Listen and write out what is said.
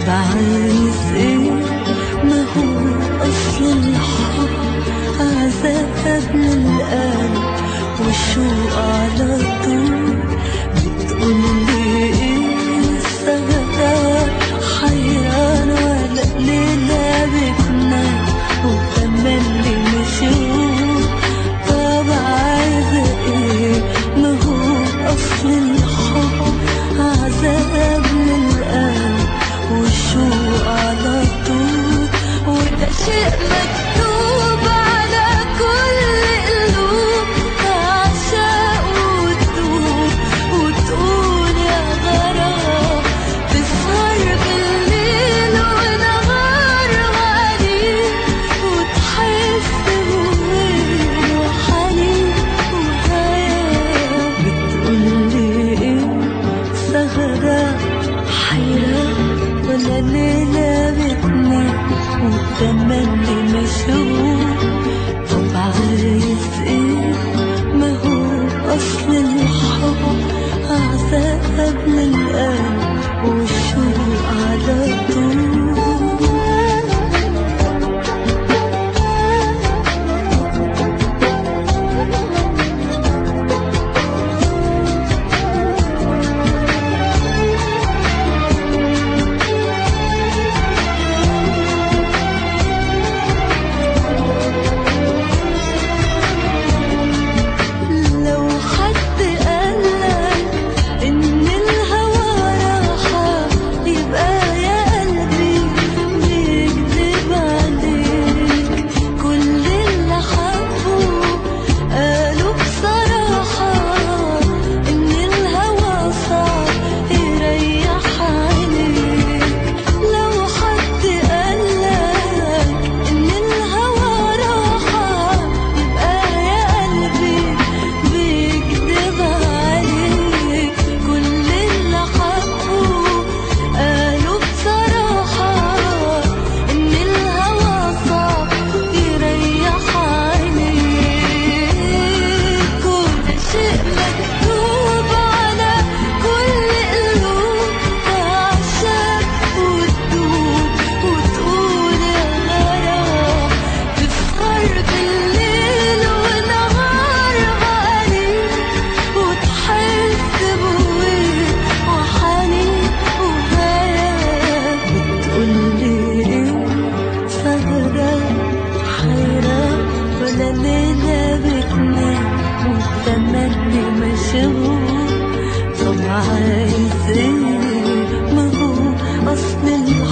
طب عايز ايه ما هو اصل الحب عذاب للقلب والشوق على طول بتقولي ايه السهرة حيران ولا ليلة بتنام وتملي مشوق طب عايزة ايه ما هو اصل الحب عذاب للقلب والشوق على طول وده شيء مكتوب على كل قلوب تعشق وتدوب وتقول يا غرام تسهر بالليل ونهار غريب وتحس بوين وحنين وهيام بتقولي ايه سهرة حيرة ولا ليلة بتنام وتملي مشغول طب عايز ايه ما هو اصل الحب عذاب للقلب والشوق على طول لو حد قالك إن الهوى راحة يبقى يا قلبي بيكذب عليك كل اللي حبوا قالوا بصراحة إن الهوى صعب يريح عينيك لو حد قالك إن الهوى راحة يبقى يا قلبي بيكذب عليك كل اللي حبوا قالوا بصراحة إن الهوى صعب يريح عينيك كل شيء مكتوب على كل قلوب تعشق وتدوب وتقول يا غرام تسهر بالليل ونهار غريب وتحس بوين وحنين وهيام بتقولي ايه سهرة حيرة ولا ليلة بتنام وتملي مشغول طب عايز ايه ما هو اصل الحب